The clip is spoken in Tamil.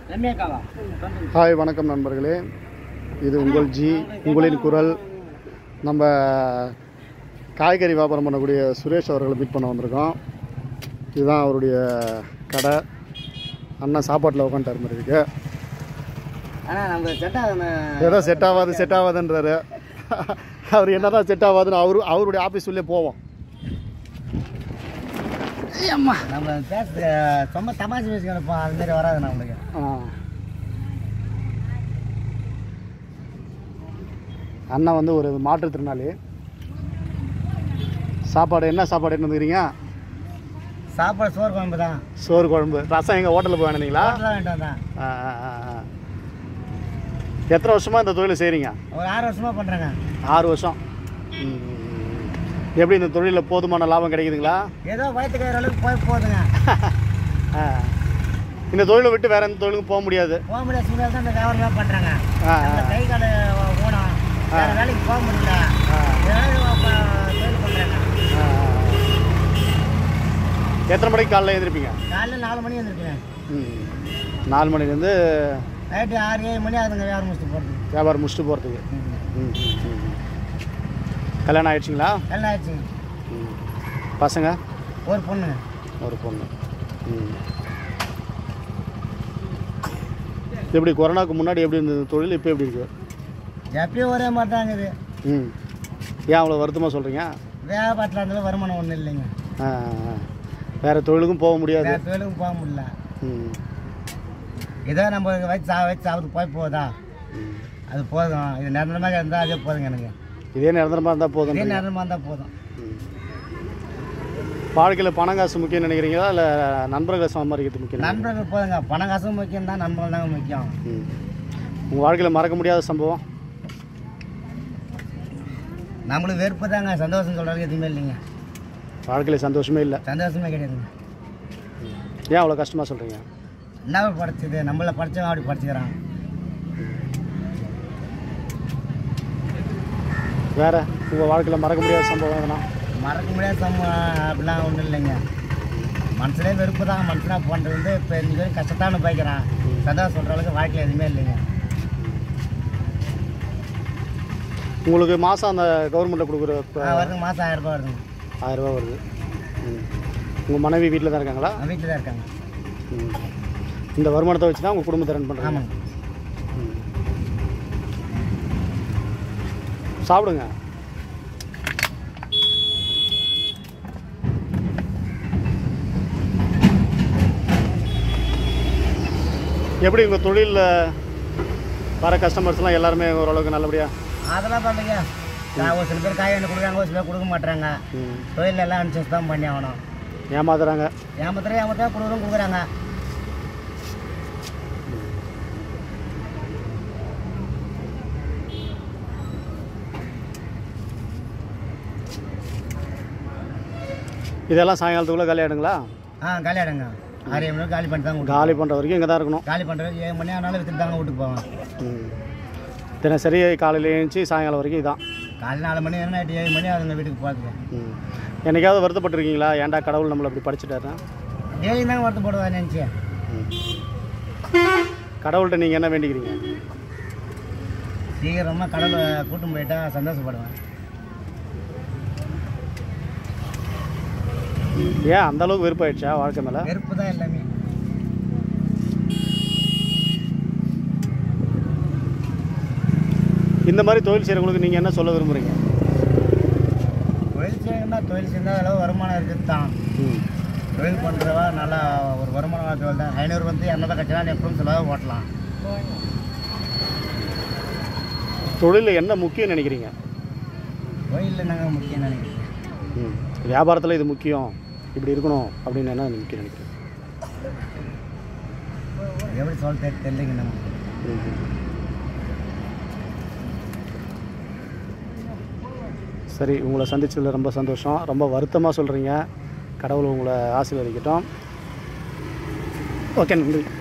ரம்யாக்காவா ஹாய் வணக்கம் நண்பர்களே இது உங்கள் ஜி உங்களின் குரல் நம்ம காய்கறி வியாபாரம் பண்ணக்கூடிய சுரேஷ் அவர்களை மீட் பண்ண வந்திருக்கோம் இதுதான் அவருடைய கடை அண்ணன் சாப்பாட்டில் உட்காந்துட்டார் மாதிரி இருக்கு அண்ணா நம்ம செட்டாக ஏதோ செட் ஆகாது செட் ஆகாதுன்றாரு அவர் என்னதான் செட் ஆகாதுன்னு அவரு அவருடைய ஆஃபீஸ் உள்ளே போவோம் அம்மா நம்ம பேச சும்மா தமாஷ் பேசிக்கிறப்போ அது மாதிரி வராது நம்மளுக்கு ஆ. அண்ணா வந்து ஒரு மாற்றுத்திறனாளி சாப்பாடு என்ன சாப்பாடு எடுத்து வந்துக்கிறீங்க சாப்பாடு சோறு குழம்பு தான் சோறு குழம்பு ரசம் எங்கள் ஹோட்டலில் போய் வாங்கினீங்களா ஹோட்டலில் வாங்கிட்டு வந்தேன் ஆ, ஆ, ஆ, ஆ. எத்தனை வருஷமாக இந்த தொழிலை செய்கிறீங்க ஒரு ஆறு வருஷமா பண்ணுறேங்க ஆறு வருஷம் ம், ம், ம். எப்படி இந்த தொழிலில் போதுமான லாபம் கிடைக்குதுங்களா ஏதோ வயிற்று கயிறு அளவுக்கு போய் போகுதுங்க ஆ. இந்த தொழிலை விட்டு வேற எந்த தொழிலுக்கும் போக முடியாது போக முடியாத சூழ்நிலை தான் இந்த வியாபாரம் பண்ணுறாங்க ஆ, ஆ. நம்ம கை கால ஊனம் வேறு வேலைக்கு போக முடியல ஆ, இதனால தொழில் பண்ணுறாங்க ஆ. எத்தனை மணிக்கு காலைல எழுந்திருப்பீங்க காலையில் நாலு மணி வந்துருக்குறேன் ம் நாலு மணிலேருந்து நைட்டு ஆறு ஏழு மணி ஆகுதுங்க வியாபாரம் முடிச்சுட்டு போகிறதுக்கு வியாபாரம் முடிச்சுட்டு போகிறதுக்கு ம் ம், ம். கல்யாணம் ஆயிடுச்சுங்களா எல்லாம் ஆச்சுங்க ம் பசங்க ஒரு பொண்ணுங்க ஒரு பொண்ணு ம் எப்படி கொரோனாவுக்கு முன்னாடி எப்படி இருந்தது தொழில் இப்போ எப்படி இருக்கு எப்பயும் ஒரே மாதிரி தாங்க இது ம் ஏன் அவ்வளோ வருத்தமாக சொல்கிறீங்க வியாபாரத்தில் இருந்தாலும் வருமானம் ஒன்றும் இல்லைங்க ஆ ஆ. வேறு தொழிலுக்கும் போக முடியாது வேறு தொழிலுக்கும் போக முடியல ம் ஏதோ நம்ம வச்சு சா வச்சு சாப்பிட்டு போய் போகுதா ம். அது போதும் இது நிரந்தரமாக இருந்தால் அதே போதுங்க எனக்கு இதே நிரந்தரமாக இருந்தால் இதே போதும் நிரந்தரமாக இருந்தால் போதும் வாழ்க்கையில் பணம் காசு முக்கியம் நினைக்கிறீங்களா இல்லை நண்பர்களை சமாளிக்கிறது முக்கியம் நண்பர்கள் போதுங்க பணம் காசும் முக்கியம் தான் நண்பர்கள் தாங்க முக்கியம் ம் உங்கள் வாழ்க்கையில் மறக்க முடியாத சம்பவம் நம்மளுக்கு வெறுப்பு தாங்க சந்தோஷம் சொல்கிறதுக்கு எதுவுமே இல்லைங்க வாழ்க்கையில் சந்தோஷமே இல்லை சந்தோஷமே கிடையாதுங்க ஏன் அவ்வளோ கஷ்டமாக சொல்கிறீங்க என்ன படிச்சது நம்மள படித்தவன் அப்படி படிச்சுக்கிறான் வேறு உங்கள் வாழ்க்கையில் மறக்க முடியாத சம்பவம் எதனா மறக்க முடியாத சம்பவம் அப்படிலாம் ஒன்றும் இல்லைங்க மனசுலேயே வெறுப்பு தான் மனுஷனாக பண்ணுறது வந்து இப்போ இன்னைக்கு வரைக்கும் கஷ்டத்தானு போய்க்கிறான் சந்தோஷம் சொல்கிற அளவுக்கு வாழ்க்கையில் எதுவுமே இல்லைங்க உங்களுக்கு மாதம் அந்த கவர்மெண்ட்டில் கொடுக்குற இப்போ ஆ, வருதுங்க மாதம் ஆயிரம் ரூபாய் வருதுங்க ஆயிரரூபா வருது ம் உங்கள் மனைவி வீட்டில் தான் இருக்காங்களா வீட்டில் தான் இருக்காங்க ம் இந்த வருமானத்தை வச்சு தான் உங்கள் குடும்பத்தை ரன் பண்ணுறாங்க ஆமாங்க ம் சாப்பிடுங்க எப்படி உங்கள் தொழிலில் வர கஸ்டமர்ஸ்லாம் எல்லாருமே ஓரளவுக்கு நல்லபடியாக அதெல்லாம் பண்ணுங்க நான் ஒரு சில பேர் காய் எண்ணெய் கொடுக்குறாங்க ஒரு சில பேர் கொடுக்க மாட்டாங்க ம் தொழில் எல்லாம் அனுசரிச்சு தான் பண்ணி ஆகணும் ஏமாத்துறாங்க ஏமாத்திரம் ஏமாத்திரம் கொடுக்குறோம் கொடுக்குறாங்க இதெல்லாம் சாயங்காலத்துக்குள்ளே காலி ஆகிடுங்களா ஆ காலி ஆடுங்க ஆறு ஏழு மணி காலி பண்ணிட்டு தாங்க காலி பண்ணுற வரைக்கும் இங்கே தான் இருக்கணும் காலி பண்ணுறது ஏழு மணி ஆனாலும் வித்துட்டு தாங்க வீட்டுக்கு போவேன் ம் தினசரி காலையில் எழுந்துச்சி சாயங்காலம் வரைக்கும் இதான் காலையில் நாலு மணி ஏன்னா நைட்டு ஏழு மணி ஆகுதுங்க வீட்டுக்கு போகிறதுக்கு ம் என்னைக்காவது வருத்தப்பட்டிருக்கீங்களா ஏன்டா கடவுள் நம்மளை அப்படி படிச்சுட்டாருன்னா டெய்லி தாங்க வருத்த போடுவேன் நினச்சி கடவுள்கிட்ட நீங்கள் என்ன வேண்டிக்கிறீங்க சீக்கிரமாக கடலை கூட்டும் போயிட்டா சந்தோஷப்படுவேன் ஏன் அந்த அளவுக்கு வெறுப்பாயிடுச்சா வாழ்க்கை மேலே வெறுப்பு தான் எல்லாமே இந்த மாதிரி தொழில் செய்கிறவங்களுக்கு நீங்கள் என்ன சொல்ல விரும்புகிறீங்க தொழில் செய்யணும்னா தொழில் செஞ்சால் அளவு வருமானம் இருக்குது தான் ம் தொழில் பண்ணுறவா நல்லா ஒரு வருமானம் தொழில் தான் ஐநூறு வந்து இரநூறுவா கட்டினா எப்பவும் செலவாக ஓட்டலாம் தொழிலில் என்ன முக்கியம் நினைக்கிறீங்க தொழிலில் நாங்கள் முக்கியம் நினைக்கிறேன் ம் வியாபாரத்தில் இது முக்கியம் இப்படி இருக்கணும் அப்படின்னு என்ன முக்கியம் நினைக்கிறீங்க எப்படி சொல்ல தெரி- தெரியலைங்க நமக்கு ம். சரி உங்களை சந்திச்சதில் ரொம்ப சந்தோஷம் ரொம்ப வருத்தமாக சொல்கிறீங்க கடவுள் உங்களை ஆசீர்வதிக்கட்டும் ஓகே நன்றி